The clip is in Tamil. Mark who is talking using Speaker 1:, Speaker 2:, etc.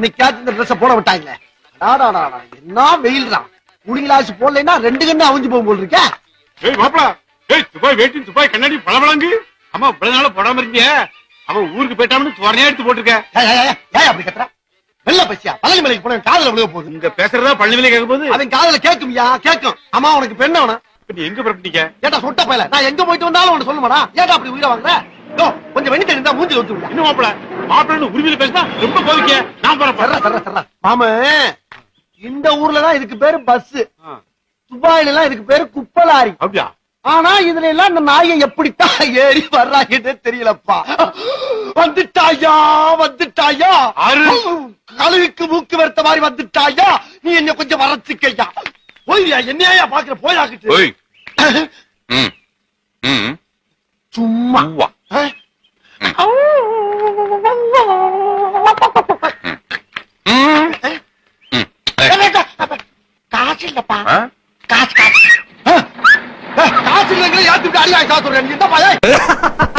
Speaker 1: இன்னைக்காச்சும் இந்த ட்ரெஸ் போட விட்டாங்களே டாடாடாடா, என்ன வெயில் தான் கூலிங் கிளாஸ் போடலைன்னா ரெண்டு கண்ணு அவிஞ்சு போகும் போல் இருக்கே
Speaker 2: ஏய் மாப்பிள ஏய் துபாய் வேட்டி துபாய் கண்ணாடி பளபளங்கு அம்மா இவ்வளவு நாள போடாம இருக்கீங்க அவன் ஊருக்கு போயிட்டான்னு துவரையா எடுத்து போட்டிருக்க
Speaker 1: ஏய், ஏய், ஏய், ஏய் அப்படி கத்துற வெள்ள பசியா பழனி மலைக்கு போன காதல விழுக போகுது
Speaker 2: இங்க பேசுறதா பழனிவிலே கேட்க போது
Speaker 1: அவன் காதல கேட்கும்யா கேட்கும் அம்மா உனக்கு பெண்ண அவன
Speaker 2: இப்ப நீ எங்க புறப்பட்டீங்க
Speaker 1: ஏட்டா சொட்ட பயல நான் எங்க போயிட்டு வந்தாலும் உனக்கு சொல்லுமாடா ஏட்டா அப்படி உயிரை வாங்குற யோ, கொஞ்சம் வெண்ணி தெரிந்தா மூஞ்சி ஒத்து விடுயா
Speaker 2: இன்னும் மாப்பிள மாப்பிள்ளை உரிமையில பேசினா ரொம்ப கோவிக்க நான்
Speaker 1: சர்ரா
Speaker 2: போறேன்
Speaker 1: சர்ரா சர்ரா மாம இந்த ஊர்ல தான் இதுக்கு பேரு பஸ்
Speaker 2: ஆ,
Speaker 1: துபாயில எல்லாம் இதுக்கு பேரு குப்பலாரி
Speaker 2: அப்படியா
Speaker 1: ஆனா இதுல எல்லாம் இந்த நாயை எப்படித்தான் ஏறி வர்றாங்கன்னே தெரியலப்பா வந்துட்டாயா வந்துட்டாயா
Speaker 2: ஆறு.
Speaker 1: கழுகுக்கு மூக்கு வெறுத்த மாதிரி வந்துட்டாயா நீ என்ன கொஞ்சம் வரச்சுக்கையா போய்யா என்னையா பாக்குற போயாக்கிட்டு
Speaker 3: ஓய் ம் ம்
Speaker 1: சும்மா
Speaker 3: உவ்வா
Speaker 1: ஆ?
Speaker 3: ம் ம்
Speaker 1: காசு இல்லப்பா
Speaker 3: ஆ
Speaker 1: காசு காசு ஆ? ஏ, காசு இல்லைங்களே ஏத்து விட்டு அடிவாங்க காசு சொல்றேன் நீ என்ன பாயா